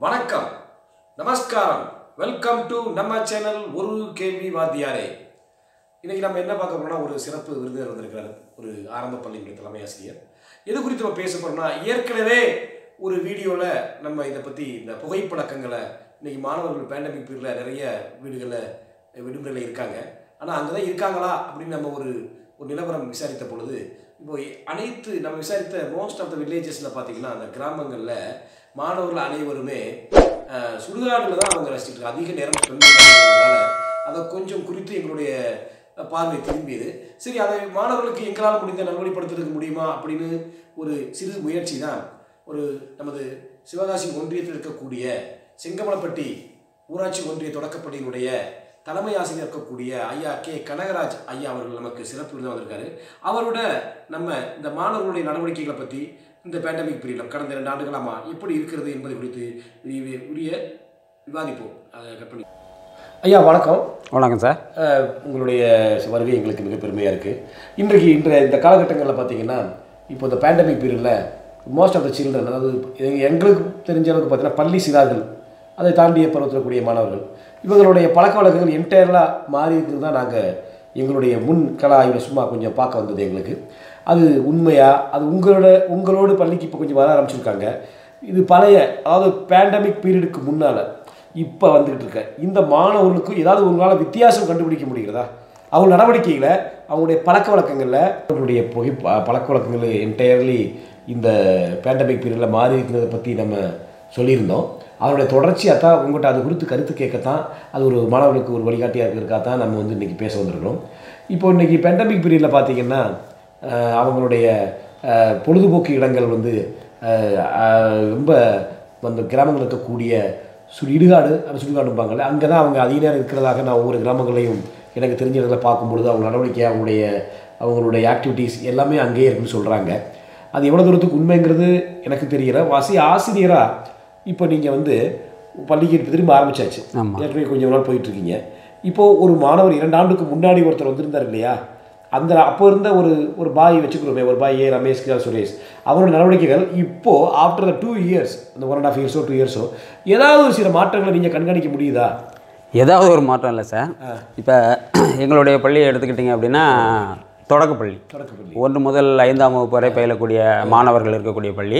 வணக்கம் நமஸ்காரம் welcome to நம்ம சேனல் ஒரு கேள்வி வாத்தியாரே இன்னைக்கு நம்ம என்ன பார்க்க போறோம்னா ஒரு சிறப்பு விருந்தினர் வந்திருக்கிறார் ஒரு ஆரம்ப பள்ளியினுடைய தலைமை ஆசிரியர் எது குறித்து நம்ம பேச போறோம்னா ஏற்கனவே ஒரு வீடியோவில் நம்ம இதை பற்றி இந்த புகைப்பழக்கங்களை இன்னைக்கு மாணவர்கள் பேண்டமிக் பீரியடில் நிறைய வீடுகளில் விடுமுறையில் இருக்காங்க ஆனால் அங்கே தான் இருக்காங்களா அப்படின்னு நம்ம ஒரு ஒரு நிலவரம் விசாரித்த பொழுது இப்போ அனைத்து நம்ம விசாரித்த மோஸ்ட் ஆஃப் த வில்லேஜஸில் பார்த்தீங்கன்னா அந்த கிராமங்களில் மாணவர்கள் அனைவருமே அஹ், சுடுகாடுல தான் அவங்க ரசிச்சுட்டு இருக்காங்க. அதிக நேரம் ஸ்பெண்ட் பண்ணுறதுனால அதை கொஞ்சம் குறித்து எங்களுடைய அஹ், பார்வை திரும்பியது சரி அதை மாணவர்களுக்கு எங்களால் முடிந்த நல்வழிப்படுத்துறதுக்கு முடியுமா அப்படின்னு ஒரு சிறு முயற்சி தான் ஒரு நமது சிவகாசி ஒன்றியத்தில் இருக்கக்கூடிய செங்கமலப்பட்டி ஊராட்சி ஒன்றிய தொடக்கப்பள்ளியினுடைய தலைமை ஆசிரியர் இருக்கக்கூடிய ஐயா கே கனகராஜ் ஐயா அவர்கள் நமக்கு சிறப்பு விருதாக வந்திருக்காரு அவரோட நம்ம இந்த மாணவர்களுடைய நடவடிக்கைகளை பற்றி இந்த பேண்டமிக் பீரியடில் கடந்த இரண்டு ஆண்டுகளாமா எப்படி இருக்கிறது என்பதை குறித்து உரிய- உரிய விவாதிப்போம் அதை கட் பண்ணி ஐயா வணக்கம் வணக்கம் சார் அஹ், உங்களுடைய வருகை எங்களுக்கு மிக பெருமையாக இருக்குது இன்றைக்கு இன்றைய இந்த காலகட்டங்களில் பார்த்தீங்கன்னா இப்போ இந்த பேண்டமிக் பீரியடில் மோஸ்ட் ஆஃப் த சில்ட்ரன் அதாவது எங்க- எங்களுக்கு தெரிஞ்ச அளவுக்கு பார்த்தீங்கன்னா பள்ளி சிறார்கள் அதை தாண்டிய பருவத்தில் கூடிய மாணவர்கள் இவங்களுடைய பழக்க வழக்கங்கள் என்டையர்லாக மாறி இருக்குது தான் நாங்கள் எங்களுடைய முன் கல ஆய்வில் சும்மா கொஞ்சம் பார்க்க வந்தது எங்களுக்கு அது உண்மையா அது உங்களோட உங்களோட பள்ளிக்கு இப்போ கொஞ்சம் வர ஆரம்பிச்சிருக்காங்க இது பழைய அதாவது பேண்டமிக் பீரியடுக்கு முன்னால் இப்போ வந்துகிட்டு இருக்க இந்த மாணவர்களுக்கும் ஏதாவது உங்களால் வித்தியாசம் கண்டுபிடிக்க முடிகிறதா அவங்க நடவடிக்கைகளை அவங்களுடைய பழக்க வழக்கங்களில் அவங்களுடைய புகை ப- பழக்க வழக்கங்கள் என்டையர்லி இந்த பேண்டமிக் பீரியடில் மாறி இருக்கிறத பற்றி நம்ம சொல்லியிருந்தோம் அதனுடைய தொடர்ச்சியாக தான் உங்கள்கிட்ட அது குறித்து கருத்து கேட்கத்தான் அது ஒரு மாணவர்களுக்கு ஒரு வழிகாட்டியாக இருக்கிறதுக்காக தான் நம்ம வந்து இன்றைக்கி பேச வந்திருக்கிறோம் இப்போ இன்றைக்கி பேண்டமிக் பீரியடில் பார்த்தீங்கன்னா அஹ், அவங்களுடைய அஹ், பொழுதுபோக்கு இடங்கள் வந்து அஹ், அஹ், ரொம்ப அந்த கிராமங்கள் இருக்கக்கூடிய சுடு இடுகாடு அந்த சுடுகாடும்பாங்கல்ல அங்கே தான் அவங்க அதிக நேரம் இருக்கிறதாக நான் ஒவ்வொரு கிராமங்களையும் எனக்கு தெரிஞ்ச இடத்துல பார்க்கும்பொழுது அவங்க நடவடிக்கை அவங்களுடைய அவங்களுடைய ஆக்டிவிட்டீஸ் எல்லாமே அங்கேயே இருக்குன்னு சொல்கிறாங்க அது எவ்வளோ தூரத்துக்கு உண்மைங்கிறது எனக்கு தெரியல வாசி ஆசிரியராக இப்போ நீங்கள் வந்து பள்ளிக்கு இப்போ திரும்ப ஆரம்பிச்சாச்சு ஆமா. ஏற்கனவே கொஞ்சம் நாள் போயிட்டுருக்கீங்க இப்போது ஒரு மாணவர் இரண்டு ஆண்டுக்கு முன்னாடி ஒருத்தர் வந்திருந்தார் இல்லையா அந்த அப்போ இருந்த ஒரு ஒரு பாய் வச்சுக்கிறோமே ஒரு boy A Ramesh K Suresh அவரோட நடவடிக்கைகள் இப்போது ஆஃப்டர் த டூ இயர்ஸ் அந்த ஒன் அண்ட் ஆஃப் இயர்ஸோ டூ இயர்ஸோ ஏதாவது ஒரு சில மாற்றங்களை நீங்கள் கண்காணிக்க முடியுதா ஏதாவது ஒரு மாற்றம் இல்லை சார் இப்போ எங்களுடைய பள்ளியை எடுத்துக்கிட்டிங்க அப்படின்னா தொடக்கப்பள்ளி தொடக்கப்பள்ளி ஒன்று முதல் ஐந்தாம் வகுப்பு வரை பயிலக்கூடிய மாணவர்கள் இருக்கக்கூடிய பள்ளி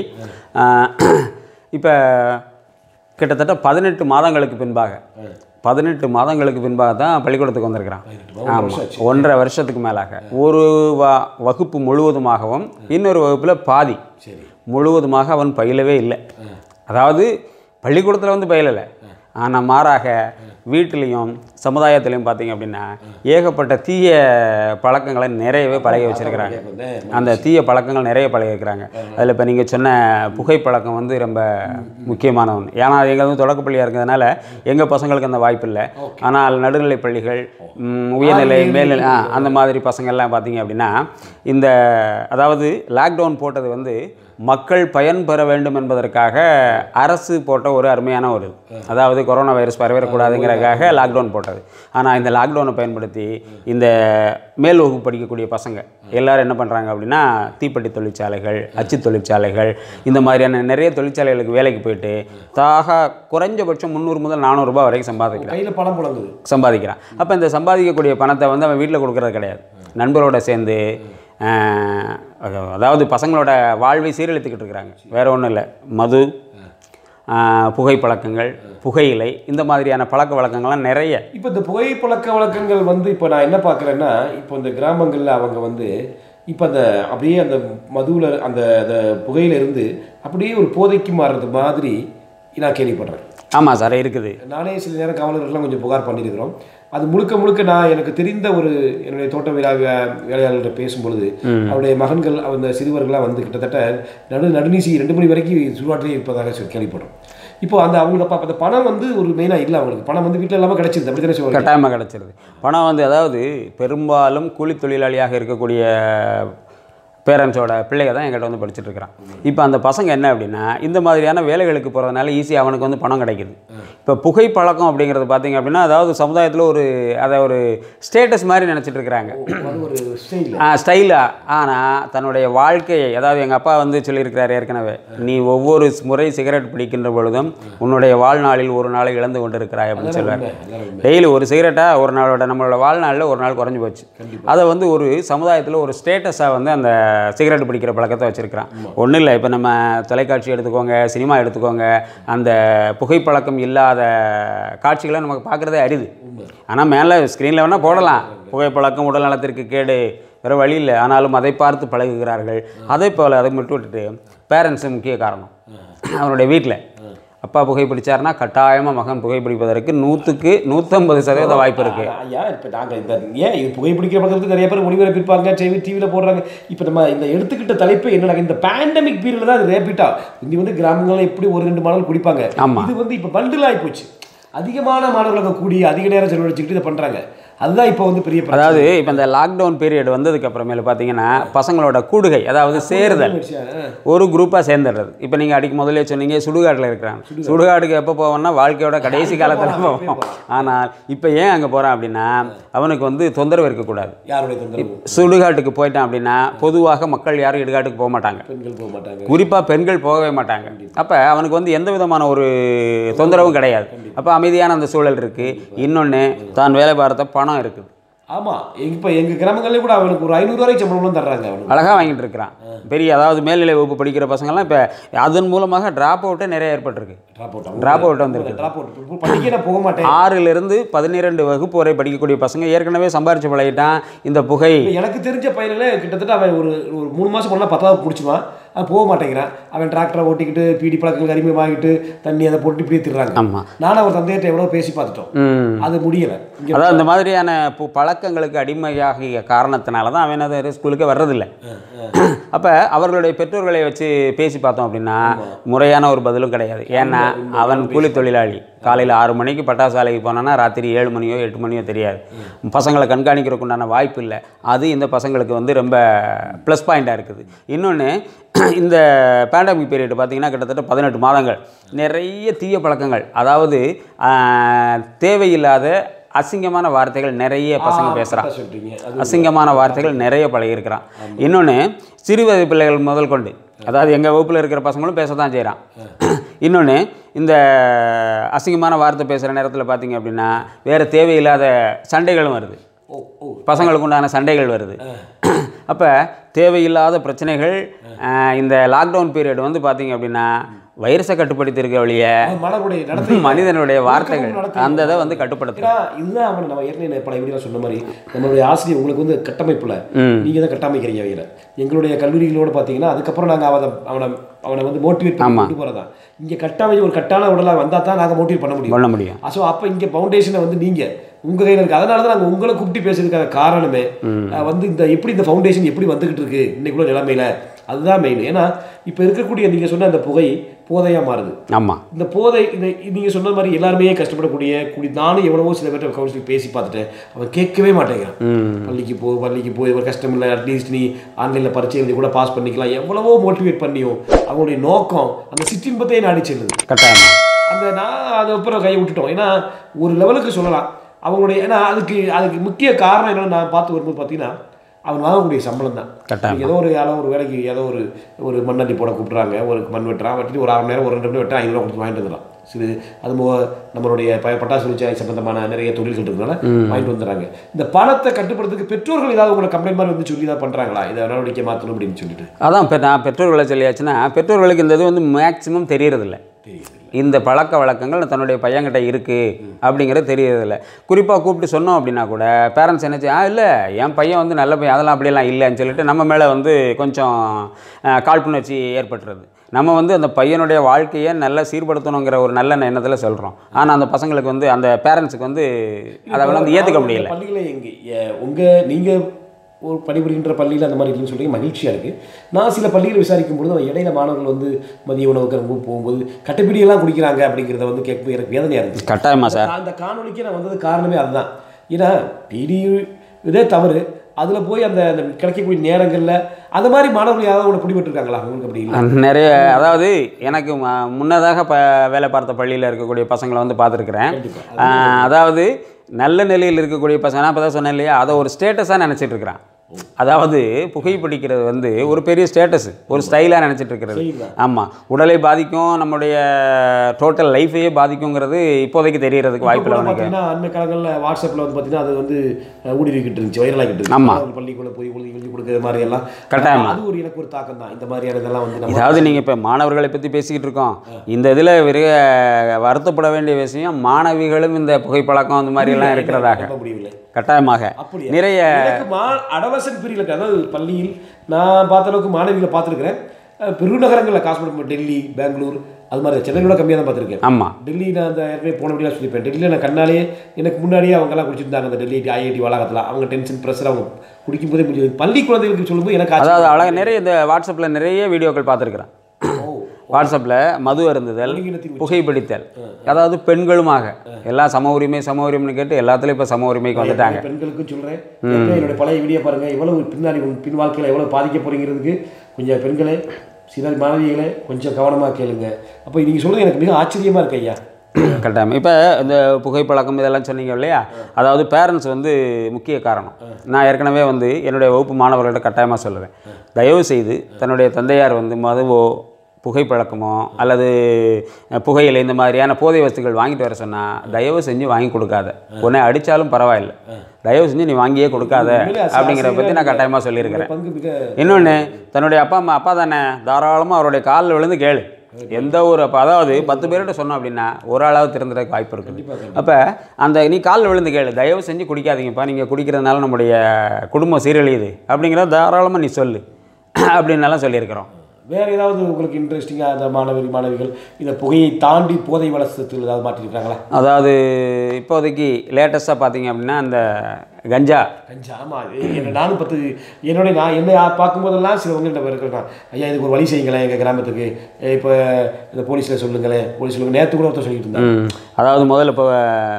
இப்போ கிட்டத்தட்ட பதினெட்டு மாதங்களுக்கு பின்பாக பதினெட்டு மாதங்களுக்கு பின்பாக தான் பள்ளிக்கூடத்துக்கு வந்திருக்கிறான் ஆமாம் ஒன்றரை வருஷத்துக்கு மேலாக ஒரு வ வகுப்பு முழுவதுமாகவும் இன்னொரு வகுப்பில் பாதி சரி முழுவதுமாக அவன் பயிலவே இல்லை அதாவது பள்ளிக்கூடத்தில் வந்து பயிலலை ஆனால் மாறாக வீட்டிலையும் சமுதாயத்திலையும் பார்த்தீங்க அப்படின்னா ஏகப்பட்ட தீய பழக்கங்களை நிறையவே பழகி வச்சிருக்கிறாங்க அந்த தீய பழக்கங்கள் நிறைய பழகி இருக்கிறாங்க அதில் இப்போ நீங்கள் சொன்ன புகைப்பழக்கம் வந்து ரொம்ப முக்கியமான ஒன்று ஏன்னா எங்கள் வந்து தொடக்கப்பள்ளியாக இருக்கிறதுனால எங்கள் பசங்களுக்கு அந்த வாய்ப்பு இல்லை ஆனால் நடுநிலைப் பள்ளிகள் ம், உயர்நிலை மேல்நிலை ஆ, அந்த மாதிரி பசங்கள்லாம் பார்த்தீங்க அப்படின்னா இந்த அதாவது லாக்டவுன் போட்டது வந்து மக்கள் பயன்பெற வேண்டும் என்பதற்காக அரசு போட்ட ஒரு அருமையான ஒரு இது. அதாவது கொரோனா வைரஸ் பரவிடக்கூடாதுங்கிறதுக்காக லாக்டவுன் போட்டது ஆனால் இந்த லாக்டவுனை பயன்படுத்தி இந்த மேல் வகுப்பு படிக்கக்கூடிய பசங்க எல்லாரும் என்ன பண்ணுறாங்க அப்படின்னா தீப்பெட்டி தொழிற்சாலைகள் அச்சு தொழிற்சாலைகள் இந்த மாதிரியான நிறைய தொழிற்சாலைகளுக்கு வேலைக்கு போயிட்டு தாக குறைஞ்சபட்சம் முந்நூறு முதல் நானூறுரூபா வரைக்கும் சம்பாதிக்கிறான் கையில் பணம் புழங்குது சம்பாதிக்கிறான் அப்போ இந்த சம்பாதிக்கக்கூடிய பணத்தை வந்து அவன் வீட்டில் கொடுக்கறது கிடையாது நண்பரோட சேர்ந்து ஆஹ், அதாவது பசங்களோட வாழ்வை சீரழித்துக்கிட்டு இருக்கிறாங்க வேற ஒன்றும் இல்லை மது ஆஹ், புகைப்பழக்கங்கள் புகையிலை இந்த மாதிரியான பழக்க வழக்கங்கள்லாம் நிறைய இப்போ இந்த புகைப்பழக்க வழக்கங்கள் வந்து இப்போ நான் என்ன பார்க்குறேன்னா இப்போ இந்த கிராமங்களில் அவங்க வந்து இப்போ அந்த அப்படியே அந்த மதுவில் அந்த அந்த புகையில இருந்து அப்படியே ஒரு போதைக்கு மாறுறது மாதிரி நான் கேள்விப்படுறேன் ஆமாம் சார் இருக்குது நானே சில நேரம் காவலர்கள்லாம் கொஞ்சம் புகார் பண்ணியிருக்கிறோம் அது முழுக்க முழுக்க நான் எனக்கு தெரிந்த ஒரு என்னுடைய தோட்ட விழா வேலையாளர்கிட்ட பேசும்பொழுது அவருடைய மகன்கள் அந்த சிறுவர்கள்லாம் வந்து கிட்டத்தட்ட நடு நடுநீசி ரெண்டு மணி வரைக்கும் சுடுகாட்டிலே இருப்பதாக சொல்லி கேள்விப்படும் இப்போ அந்த அவங்களுக்கு அப்போ அந்த பணம் வந்து ஒரு மெயினாக இல்லை அவங்களுக்கு பணம் வந்து வீட்டில் இல்லாமல் கிடைச்சிருது அப்படி தானே சொல்லுவாங்க கட்டாயமாக கிடச்சிருது பணம் வந்து அதாவது பெரும்பாலும் கூலி தொழிலாளியாக இருக்கக்கூடிய பேரண்ட்ஸோட பிள்ளைங்க தான் எங்கிட்ட வந்து படிச்சுட்டு இருக்கிறான் இப்போ அந்த பசங்க என்ன அப்படின்னா இந்த மாதிரியான வேலைகளுக்கு போகிறதுனால ஈஸியாக அவனுக்கு வந்து பணம் கிடைக்குது இப்போ புகை பழக்கம் அப்படிங்கிறது பார்த்தீங்க அப்படின்னா அதாவது சமுதாயத்தில் ஒரு அதை ஒரு ஸ்டேட்டஸ் மாதிரி நினச்சிட்டு இருக்கிறாங்க அது ஒரு ஸ்டைல் ஸ்டைலாக ஆனால் தன்னுடைய வாழ்க்கையை அதாவது எங்கள் அப்பா வந்து சொல்லியிருக்கிறார் ஏற்கனவே நீ ஒவ்வொரு முறை சிகரெட் பிடிக்கின்ற பொழுதும் உன்னுடைய வாழ்நாளில் ஒரு நாளை இழந்து கொண்டிருக்கிறாய் அப்படின்னு சொல்லுவார் டெய்லி ஒரு சிகரெட்டாக ஒரு நாளோட நம்மளோட வாழ்நாளில் ஒரு நாள் குறைஞ்சி போச்சு அதை வந்து ஒரு சமுதாயத்தில் ஒரு ஸ்டேட்டஸாக வந்து அந்த சிகரெட் பிடிக்கிற பழக்கத்தை வச்சுருக்கிறான் ஒன்றும் இல்லை இப்போ நம்ம தொலைக்காட்சி எடுத்துக்கோங்க சினிமா எடுத்துக்கோங்க அந்த புகைப்பழக்கம் இல்லாத காட்சிகளை நமக்கு பார்க்குறதே அரிது ஆனால் மேலே ஸ்க்ரீனில் வேணால் போடலாம் புகைப்பழக்கம் உடல் நலத்திற்கு கேடு வேறு வழி இல்லை ஆனாலும் அதை பார்த்து பழகுகிறார்கள் அதை போல் அதை மட்டும் விட்டுட்டு பேரண்ட்ஸு முக்கிய காரணம் அவனுடைய வீட்டில் அப்பா புகைப்பிடிச்சாருன்னா கட்டாயமாக மகன் புகைப்பிடிப்பதற்கு நூற்றுக்கு நூற்றம்பது சதவீத வாய்ப்பு இருக்குது ஐயா இப்போ நாங்கள் இந்த ஏன் இது புகைப்பிடிக்கிற பக்கத்துக்கு நிறைய பேர் ஒளிபரப்பிருப்பாங்க டிவி டிவியில் போடுறாங்க இப்போ நம்ம இந்த எடுத்துக்கிட்ட தலைப்பு என்னடா இந்த பேண்டமிக் பீரியட்ல தான் அது ரேப்பிட்டா இங்கே வந்து கிராமங்களில் எப்படி ஒரு ரெண்டு மாடல் குடிப்பாங்க ஆமா. இது வந்து இப்போ பண்டில் ஆகி போச்சு அதிகமான மாணவர்கள் கூடி அதிக நேரம் செலவழிச்சுக்கிட்டு இதை பண்ணுறாங்க அதுதான் இப்போ வந்து பெரிய பிரச்சனை. அதாவது இப்போ இந்த லாக்டவுன் பீரியட் வந்ததுக்கு அப்புறமேல பார்த்தீங்கன்னா பசங்களோட கூடுகை அதாவது சேருதல் ஆ. ஒரு குரூப்பாக சேர்ந்துடுறது இப்போ நீங்கள் அடிக்க முதல்ல சொன்னீங்க சுடுகாட்டில் இருக்கிறாங்க சுடுகாட்டுக்கு எப்போ போவோம்னா வாழ்க்கையோட கடைசி காலத்தில் போவோம் ஆனால் இப்போ ஏன் அங்கே போகிறான் அப்படின்னா அவனுக்கு வந்து தொந்தரவு இருக்கக்கூடாது யாருடைய தொந்தரவு சுடுகாட்டுக்கு போயிட்டான் அப்படின்னா பொதுவாக மக்கள் யாரும் இடுகாட்டுக்கு போக மாட்டாங்க பெண்கள் போக மாட்டாங்க குறிப்பாக பெண்கள் போகவே மாட்டாங்க அப்போ அவனுக்கு வந்து எந்த விதமான ஒரு தொந்தரவும் கிடையாது அப்போ அமைதியான அந்த சூழல் இருக்குது இன்னொன்று தான் வேலை பார்த்த பணம் இருக்குது ஆமா இப்போ எங்க கிராமங்கள்ல கூட அவனுக்கு ஒரு ஐநூறு வரைக்கும் சம்பளம் தர்றாங்க அவனுக்கு அழகாக வாங்கிட்டு இருக்கிறான் பெரிய அதாவது மேல்நிலை வகுப்பு படிக்கிற பசங்கள்லாம் இப்போ அதன் மூலமாக ட்ராப் அவுட்டே நிறைய ஏற்பட்டிருக்கு ட்ராப் அவுட் ட்ராப் அவுட் வந்திருக்கு ட்ராப் அவுட் படிக்க நான் போக மாட்டேன் ஆறிலிருந்து பதினிரெண்டு வகுப்பு வரை படிக்கக்கூடிய பசங்க ஏற்கனவே சம்பாரிச்சு பழகிட்டான் இந்த புகை இப்ப எனக்கு தெரிஞ்ச பையனில் கிட்டத்தட்ட அவன் ஒரு ஒரு மூணு மாதம் பண்ணால் பத்தாவது பிடிச்சிவான் அவன் போக மாட்டேங்கிறான் அவன் டிராக்டரை ஓட்டிக்கிட்டு பீடி பழக்கங்கள் அருமை வாங்கிட்டு தண்ணி அதை போட்டு இப்படியே திடுறாங்க ஆமாம் நானும் அவர் தந்தையிட்ட எவ்வளோ பேசி பார்த்துட்டோம் ம் அது முடியலை இங்கே அதாவது இந்த மாதிரியான பு பழக்கங்களுக்கு அடிமையாகிய காரணத்தினால தான் அவன் அது ஸ்கூலுக்கு வர்றதில்லை அப்போ அவர்களுடைய பெற்றோர்களை வச்சு பேசி பார்த்தோம் அப்படின்னா முறையான ஒரு பதிலும் கிடையாது ஏன்னா அவன் கூலி தொழிலாளி காலையில் ஆறு மணிக்கு பட்டாசாலைக்கு போனான்னா ராத்திரி ஏழு மணியோ எட்டு மணியோ தெரியாது பசங்களை கண்காணிக்கிறதுக்கு உண்டான வாய்ப்பு இல்லை அது இந்த பசங்களுக்கு வந்து ரொம்ப ப்ளஸ் பாயிண்ட்டாக இருக்குது இன்னொன்று இந்த பேண்டமிக் பீரியட் பார்த்தீங்கன்னா கிட்டத்தட்ட பதினெட்டு மாதங்கள் நிறைய தீய பழக்கங்கள் அதாவது ஆஹ், தேவையில்லாத அசிங்கமான வார்த்தைகள் நிறைய பசங்க பேசுகிறான் சொல்கிறீங்க அது அசிங்கமான வார்த்தைகள் நிறைய பழகியிருக்கிறான் இன்னொன்று சிறுவயது பிள்ளைகள் முதல் கொண்டு அதாவது எங்கள் வகுப்பில் இருக்கிற பசங்களும் பேச தான் செய்கிறான் இன்னொன்று இந்த அசிங்கமான வார்த்தை பேசுகிற நேரத்தில் பார்த்தீங்க அப்படின்னா வேறு தேவையில்லாத சண்டைகளும் வருது ஓ ஓ பசங்களுக்கு உண்டான சண்டைகள் வருது அப்போ தேவையில்லாத பிரச்சனைகள் ஆஹ், இந்த லாக்டவுன் பீரியட் வந்து பார்த்தீங்க அப்படின்னா வைரஸை கட்டுப்படுத்தியிருக்க வழிய மனருடைய நடத்தை மனிதனுடைய வார்த்தைகள் நடத்தை. அந்த இதை வந்து கட்டுப்படுத்தும் ஏன்னா இதுதான் அவன் நம்ம ஏற்கனவே பல வீடியோ சொன்ன மாதிரி நம்மளுடைய ஆசிரியர் உங்களுக்கு வந்து கட்டமைப்புல ம். நீங்க தான் கட்டமைக்கிறீங்க அவங்கள எங்களுடைய கல்லூரிகளோட பார்த்தீங்கன்னா அதுக்கப்புறம் நாங்கள் அவனை அவனை அவனை வந்து மோட்டிவேட் பண்ணி ஆமா. கொண்டு போகிறதா இங்கே கட்டமைச்சு ஒரு கட்டான உடலாக வந்தால் தான் நாங்கள் மோட்டிவேட் பண்ண முடியும் பண்ண முடியும் ஸோ அப்போ இங்கே ஃபவுண்டேஷனை வந்து நீங்கள் உங்கள் கையில் இருக்குது அதனால தான் நாங்கள் உங்களை கூப்பிட்டு பேசுறதுக்கான காரணமே அஹ், வந்து இந்த எப்படி இந்த ஃபவுண்டேஷன் எப்படி வந்துக்கிட்டு இருக்கு இன்னைக்குள்ள நிலைமையில அதுதான் மெயின் ஏன்னா இப்போ இருக்கக்கூடிய நீங்கள் சொன்ன அந்த புகை போதையாக மாறுது ஆமாம் இந்த போதை இந்த நீங்கள் சொன்ன மாதிரி எல்லாருமே கஷ்டப்படக்கூடிய குடி நானும் எவ்வளவோ சில பேர்ட்ட கவுன்சிலிங் பேசி பார்த்துட்டேன் அவன் கேட்கவே மாட்டேங்கிறான் ம் பள்ளிக்கு போ பள்ளிக்கு போய் ஒரு கஷ்டம் இல்லை அட்லீஸ்ட் நீ ஆன்லைனில் பரீட்சை எழுதி கூட பாஸ் பண்ணிக்கலாம் எவ்வளவோ மோட்டிவேட் பண்ணியும் அவங்களுடைய நோக்கம் அந்த சிற்றின்பத்தையே நாடி செல்லுது கட்டாயமா அந்த நான் அதை அப்புறம் கையை விட்டுட்டோம் ஏன்னா ஒரு லெவலுக்கு சொல்லலாம் அவங்களுடைய ஏன்னா அதுக்கு அதுக்கு முக்கிய காரணம் என்னன்னு நான் பார்த்து வரும்போது பார்த்தீங்கன்னா அவன் வாங்கக்கூடிய சம்பளம் தான் கட்டாயம். ஏதோ ஒரு யாரோ ஒரு வேலைக்கு ஏதோ ஒரு ஒரு மண்ணடி போட கூப்பிட்றாங்க ஒரு மண் வெட்டுறான் வெட்டிட்டு ஒரு அரை மணி நேரம் ஒரு ரெண்டு மணி வெட்டா ஐநூறுவா கொடுத்து வாங்கிட்டு வந்துடலாம் சிறு அது மோ நம்மளுடைய ப பட்டாசு தொழிற்சாலை சம்பந்தமான நிறைய தொழில்கள் இருக்கிறதுனால வாங்கிட்டு வந்துடுறாங்க இந்த பணத்தை கட்டுப்படுறதுக்கு பெற்றோர்கள் ஏதாவது உங்களை கம்ப்ளைண்ட் மாதிரி வந்து சொல்லி தான் பண்ணுறாங்களா இதை நடவடிக்கை மாற்றணும் அப்படின்னு சொல்லிட்டு அதான் இப்போ நான் பெற்றோர்களை சொல்லியாச்சுன்னா பெற்றோர்களுக்கு இந்த இது வந்து மேக்சிமம் தெரியறதில்ல தெரியுது இந்த பழக்க வழக்கங்கள் தன்னுடைய பையன்கிட்ட இருக்குது அப்படிங்கிறது தெரியறதில்ல குறிப்பாக கூப்பிட்டு சொன்னோம் அப்படின்னா கூட பேரண்ட்ஸ் என்ன செய்ய, ஆ இல்லை என் பையன் வந்து நல்ல பையன் அதெல்லாம் அப்படியெல்லாம் இல்லைன்னு சொல்லிட்டு நம்ம மேலே வந்து கொஞ்சம் அஹ், காழ்ப்புணர்ச்சி ஏற்பட்டுறது நம்ம வந்து அந்த பையனுடைய வாழ்க்கையை நல்லா சீர்படுத்தணுங்கிற ஒரு நல்ல எண்ணத்தில் சொல்கிறோம் ஆனால் அந்த பசங்களுக்கு வந்து அந்த பேரண்ட்ஸுக்கு வந்து அதை வந்து ஏற்றுக்க முடியல பள்ளிகளை எங்க உங்கள் நீங்கள் ஒரு பணிபுரிகின்ற பள்ளியில் அந்த மாதிரி இருக்குன்னு சொல்லி மகிழ்ச்சியாக இருக்குது நான் சில பள்ளிகளை விசாரிக்கும் பொழுது அவன் இடையில மாணவர்கள் வந்து மதிய உணவுக்கு ரொம்ப போகும்போது கட்டுப்பிடியெல்லாம் குடிக்கிறாங்க அப்படிங்கிறத வந்து கேட்கும்போது எனக்கு வேதனையாக இருந்துச்சு கட்டாயமா சார் அந்த காணொலிக்கு நான் வந்தது காரணமே அதுதான் ஏன்னா பிடி இதே தவறு அதில் போய் அந்த அந்த கிடைக்கக்கூடிய நேரங்களில் அந்த மாதிரி மாணவர்கள் யாராவது உங்களை பிடிபட்டுருக்காங்களா உங்களுக்கு அப்படி இல்லை நிறைய அதாவது எனக்கு ம- முன்னதாக ப வேலை பார்த்த பள்ளியில் இருக்கக்கூடிய பசங்களை வந்து பார்த்துருக்குறேன் கண்டிப்பா அதாவது நல்ல நிலையில் இருக்கக்கூடிய பசங்க நான் இப்போ தான் சொன்னேன் இல்லையா அதை ஒரு ஸ்டேட்டஸாக நினச்சிட்டு இருக்கிறான் அதாவது புகைப்பிடிக்கிறது வந்து ஒரு பெரிய ஸ்டேட்டஸ் ஒரு ஸ்டைலாக நினச்சிட்டு இருக்கிறது சரிதான். ஆமாம் உடலை பாதிக்கும் நம்முடைய டோட்டல் லைஃபையே பாதிக்குங்கிறது இப்போதைக்கு தெரியறதுக்கு வாய்ப்பு இல்லை எனக்கு பார்த்தீங்கன்னா அண்மை காலங்களில் வாட்ஸ்அப்பில் வந்து பார்த்தீங்கன்னா அது வந்து அஹ், ஊடுருவிக்கிட்டு இருந்துச்சு வைரலாகிட்டு இருந்துச்சு ஆமா. மாணவர்கள் பள்ளிக்குள்ளே போய் ஒழுங்கி எழுதி கொடுக்குற மாதிரி எல்லாம் கட்டாயமா. அது ஒரு எனக்கு ஒரு தாக்கம் தான் இந்த மாதிரியான இதெல்லாம் வந்து நம்ம அதாவது நீங்கள் இப்போ மாணவர்களை பற்றி பேசிக்கிட்டு இருக்கோம் இந்த இதில் விரைக வருத்தப்பட வேண்டிய விஷயம் மாணவிகளும் இந்த புகைப்பழக்கம் அந்த மாதிரி எல்லாம் இருக்கிறதாக நம்ப முடியவில்லை கட்டாயமாக அப்படியா நிறைய எனக்கு மா அடவசன் பிரிவில் அதாவது பள்ளியில் நான் பார்த்த அளவுக்கு மாணவிகளை பார்த்துருக்கிறேன் அஹ், பெருநகரங்களில் காசு டெல்லி பெங்களூர் அது மாதிரி சென்னை கூட கம்மியாக தான் பார்த்துருக்கேன் ஆமாம் டெல்லி நான் அந்த ஏற்கனவே போன முடியாது சொல்லியிருப்பேன் டெல்லியில் நான் கண்ணாலேயே எனக்கு முன்னாடியே அவங்கெல்லாம் குடிச்சிருந்தாங்க அந்த டெல்லி ஐஐடி வளாகத்தில் அவங்க டென்ஷன் ப்ரெஷர் அவங்க குடிக்கும்போதே முடிஞ்சது பள்ளி குழந்தைகளுக்கு சொல்லும்போது எனக்கு அதாவது ஆச்சரியம். அழகாக நிறைய இந்த வாட்ஸ்அப்பில் நிறைய வீடியோக்கள் பார்த்துருக்குறேன் ஓ வாட்ஸ்அப்பில் மது அருந்துதல் ஒழுங்கினத்தின் உச்சம். புகைப்பிடித்தல் அதாவது பெண்களுமாக எல்லாம் சம உரிமை சம உரிமைன்னு கேட்டு எல்லாத்துலேயும் இப்போ சம உரிமைக்கு வந்துட்டாங்க பெண்களுக்கும் சொல்கிறேன் என்னுடைய பழைய வீடியோ பாருங்க எவ்வளவு பின்னாடி உன் பின் வாழ்க்கையில் எவ்வளவு பாதிக்க போறீங்கிறதுக்கு கொஞ்சம் பெண்களே சில மாணவிகளே கொஞ்சம் கவனமாக கேளுங்க அப்போ நீங்கள் சொல்லுங்க எனக்கு மிக ஆச்சரியமா இருக்கு ஐயா கட்டாயம் இப்போ இந்த புகைப்பழக்கம் இதெல்லாம் சொன்னீங்க இல்லையா அதாவது பேரண்ட்ஸ் வந்து முக்கிய காரணம் நான் ஏற்கனவே வந்து என்னுடைய வகுப்பு மாணவர்கள்ட்ட கட்டாயமாக சொல்லுவேன் தயவு செய்து தன்னுடைய தந்தையார் வந்து மதுவோ புகைப்பழக்கமோ அல்லது அஹ், புகையிலை இந்த மாதிரியான போதை வஸ்துக்கள் வாங்கிட்டு வர சொன்னால் தயவு செஞ்சு வாங்கி கொடுக்காத உன்னை அடித்தாலும் பரவாயில்லை தயவு செஞ்சு நீ வாங்கியே கொடுக்காத உண்மையிலே அச- அப்படிங்கிறத பற்றி நான் ஆசிரியரா கட்டாயமாக சொல்லியிருக்கிறேன் பங்கு மிக இன்னொன்று தன்னுடைய அப்பா அம்மா அப்பா தானே தாராளமாக அவருடைய காலில் விழுந்து கேளு எந்த ஒரு அப்போ அதாவது பத்து பேர்கிட்ட சொன்னோம் அப்படின்னா ஒரு ஆளாவது திறந்துறதுக்கு வாய்ப்பு இருக்குது கண்டிப்பா கண்டிப்பா. அப்போ அந்த நீ காலில் விழுந்து கேளு தயவு செஞ்சு குடிக்காதீங்கப்பா நீங்கள் குடிக்கிறதுனால நம்முடைய குடும்பம் சீரழியுது அப்படிங்கிறத தாராளமாக நீ சொல்லு அப்படின்னெல்லாம் சொல்லியிருக்கிறோம் வேற ஏதாவது உங்களுக்கு இன்ட்ரெஸ்டிங்காக அந்த மாணவி மாணவிகள் இந்த புகையை தாண்டி போதை வளசத்தில் ஏதாவது மாட்டிருக்காங்களா அதாவது இப்போதைக்கு லேட்டஸ்ட்டாக பார்த்தீங்க அப்படின்னா அந்த கஞ்சா கஞ்சா ஆமாம் என்ன நானும் பத்து என்னுடைய நான் என்ன பார்க்கும்போதெல்லாம் சிலவங்க இந்த இருக்கிறான் ஐயா இதுக்கு ஒரு வழி செய்யுங்களேன் எங்கள் கிராமத்துக்கு இப்போ இந்த போலீஸில் சொல்லுங்களேன் போலீஸ் சொல்லுங்க நேற்று கூட ஒருத்தர் சொல்லிட்டு இருந்தாங்க ம். அதாவது முதல்ல இப்போ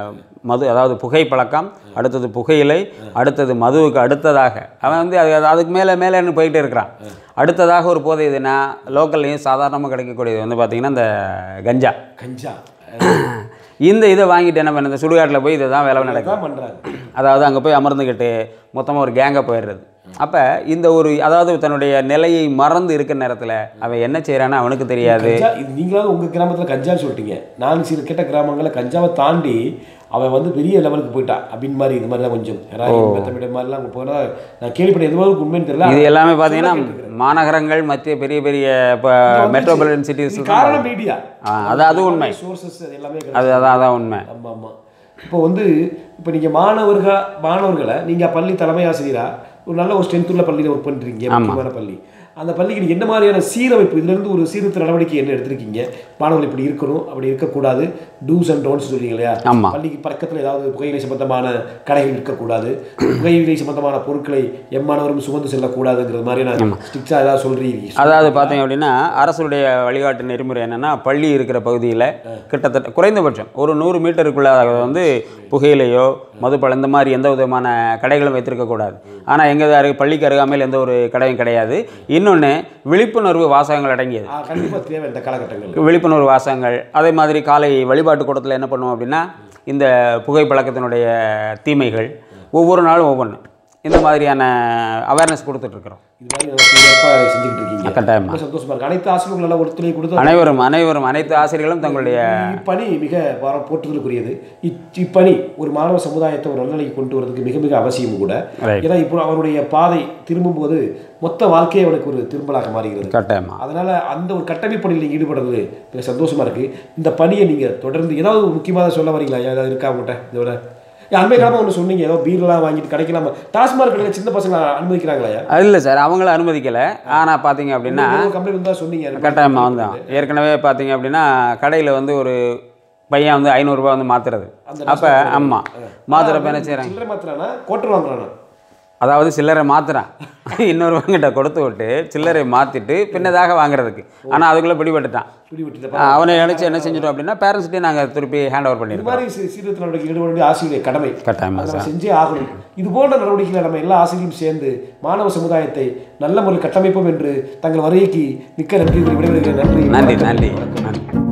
மது அதாவது புகைப்பழக்கம் அடுத்தது புகையிலை அடுத்தது மதுவுக்கு அடுத்ததாக அவன் வந்து அது அது- அதுக்கு மேலே மேலேன்னு போயிட்டே இருக்கிறான் அடுத்ததாக ஒரு போதை இதுனா லோக்கல்லையும் சாதாரணமாக கிடைக்கக்கூடியது வந்து பார்த்திங்கன்னா இந்த கஞ்சா கஞ்சா இந்த இதை வாங்கிட்டு என்ன பண்ண இந்த சுடுகாட்டில் போய் இதை தான் வேலை நடக்கும் தான் பண்ணுறாங்க அதாவது அங்கே போய் அமர்ந்துக்கிட்டு மொத்தமாக ஒரு கேங்காக போயிடுறது அப்போ இந்த ஒரு அதாவது தன்னுடைய நிலையை மறந்து இருக்கிற நேரத்தில் அவன் என்ன செய்கிறான்னு அவனுக்கு தெரியாது கஞ்சா இது நீங்களாவது உங்கள் கிராமத்தில் கஞ்சான்னு சொல்லிட்டீங்க நான் சில கிட்ட கிராமங்களில் கஞ்சாவை தாண்டி அவன் வந்து பெரிய லெவலுக்கு போயிட்டான் அப்படின்னு மாதிரி இது மாதிரி தான் கொஞ்சம் ஹெராயின் மெத்தமிட மாதிரிலாம் அங்கே போனா நான் கேள்விப்பட்ட எது அளவுக்கு உண்மைன்னு தெரியல இது எல்லாமே பார்த்தீங்கன்னா மாநகரங்கள் மத்திய பெரிய பெரிய இப்போ மெட்ரோபாலிட்டன் சிட்டிஸ் இது காரணம் மீடியா அது அது உண்மை சோர்சஸ் அது எல்லாமே அது அதான் அதான் உண்மை ஆமாம் ஆமாம் இப்போ வந்து இப்போ நீங்கள் மாணவர்கள் மாணவர்களை நீங்கள் பள்ளி தலைமை ஆசிரியரா ஒரு நல்ல ஒரு ஸ்ட்ரென்த் உள்ள பள்ளியில் ஒர்க் பண்ணுறீங்க முக்கியமான பள்ளி அந்த பள்ளிக்கு நீங்கள் என்ன மாதிரியான சீரமைப்பு இதுலேருந்து ஒரு சீர்திருத்த நடவடிக்கை என்ன எடுத்திருக்கீங்க மாணவர்கள் இப்படி இருக்கணும் அப்படி இருக்கக்கூடாது டூஸ் அண்ட் டோன்ஸ் சொல்றீங்க இல்லையா ஆமா. பள்ளிக்கு பக்கத்தில் ஏதாவது புகையிலை சம்பந்தமான கடைகள் இருக்கக்கூடாது புகையிலை சம்பந்தமான பொருட்களை எம்மானவரும் சுமந்து செல்லக்கூடாதுங்கிறது மாதிரியான ஸ்ட்ரிக்டாக ஏதாவது சொல்றீங்க அதாவது பார்த்தீங்க அப்படின்னா அரசுடைய வழிகாட்டு நெறிமுறை என்னன்னா பள்ளி இருக்கிற பகுதியில் கிட்டத்தட்ட குறைந்தபட்சம் ஒரு நூறு மீட்டருக்குள்ள வந்து புகையிலையோ மதுப்பழம் இந்த மாதிரி எந்த விதமான கடைகளும் வைத்திருக்கக்கூடாது ஆனால் எங்கள் அருகே பள்ளிக்கு அருகாமையில் எந்த ஒரு கடையும் கிடையாது இன்னொன்று விழிப்புணர்வு வாசகங்கள் அடங்கியது கண்டிப்பாக தேவை இந்த காலகட்டங்களில் விழிப்புணர்வு வாசகங்கள் அதே மாதிரி காலை வழிபாட்டு கூடத்தில் என்ன பண்ணுவோம் அப்படின்னா இந்த புகைப்பழக்கத்தினுடைய தீமைகள் ஒவ்வொரு நாளும் ஒவ்வொன்று இந்த மாதிரியான அவேர்னஸ் கொடுத்துட்ருக்குறோம் இது மாதிரி நல்லா சிறப்பாக செஞ்சுக்கிட்டு இருக்கீங்க கட்டாயமா ரொம்ப சந்தோஷமா இருக்கு அனைத்து ஆசிரியர்களும் நல்லா ஒத்துழைப்பு கொடுத்து அனைவரும் அனைவரும் அனைத்து ஆசிரியர்களும் தங்களுடைய இப்பணி மிக பார போற்றுதலுக்குரியது இச்- இப்பணி ஒரு மாணவ சமுதாயத்தை ஒரு நல்லநிலைக்கு கொண்டு வரதுக்கு மிக மிக அவசியம் கூட Right. ஏன்னா இப்போ அவருடைய பாதை திரும்பும்போது மொத்த வாழ்க்கையே அவனுக்கு ஒரு திரும்பலாக மாறுகிறது கட்டாயமா அதனால அந்த ஒரு கட்டமைப்பு பணியில் நீங்கள் ஈடுபடுறது மிக சந்தோஷமா இருக்கு இந்த பணியை நீங்க தொடர்ந்து ஏதாவது ஒரு முக்கியமாக சொல்ல வரீங்களா ஏதாவது இருக்கா உங்கள்கிட்ட இதோட அண்மை காலமாக ஒன்று சொன்னீங்க ஏதோ பீர்லாம் வாங்கிட்டு கிடைக்கலாமா டாஸ்மாக் கடையில் சின்ன பசங்க அனுமதிக்கிறாங்களா அது இல்லை சார் அவங்கள அனுமதிக்கலை ஆனால் பார்த்தீங்க அப்படின்னா கம்ப்ளைண்ட் வந்தா சொன்னீங்க கட்டாயமாக வந்தான் ஏற்கனவே பார்த்தீங்க அப்படின்னா கடையில் வந்து ஒரு பையன் வந்து ஐநூறுரூபா வந்து மாற்றுறது அந்த அப்போ ஆமாம் மாற்றுறப்ப என்ன செய்கிறாங்க சில்லறை மாத்திரானா கோட்டர் வாங்குறானா அதாவது சில்லறை மாத்துறான் இன்னொருவங்கிட்ட கொடுத்து விட்டு சில்லறை மாற்றிட்டு பின்னதாக வாங்குறதுக்கு ஆனால் அதுக்குள்ளே பிடிபட்டுட்டான் பிடி விட்டுட்டு ஆ, அவனை நினச்சி என்ன செஞ்சிட்டோம் அப்படின்னா பேரண்ட்ஸ்கிட்டே நாங்கள் திருப்பி ஹேண்ட் ஓவர் இது பண்ணியிருக்கோம் மாதிரி சி- சீர்திருத்த நடவடிக்கை ஈடுபட வேண்டிய ஆசிரியருடைய கடமை கட்டாயமா அதை சார் நம்ம செஞ்சே ஆகணும் இது போன்ற நடவடிக்கைகளை நம்ம எல்லா ஆசிரியரும் சேர்ந்து மாணவ சமுதாயத்தை நல்ல முறையில் கட்டமைப்போம் என்று தங்கள் வருகைக்கு மிக்க நன்றி கூறி விடைபெறுகிறேன் நன்றி நன்றி நன்றி நன்றி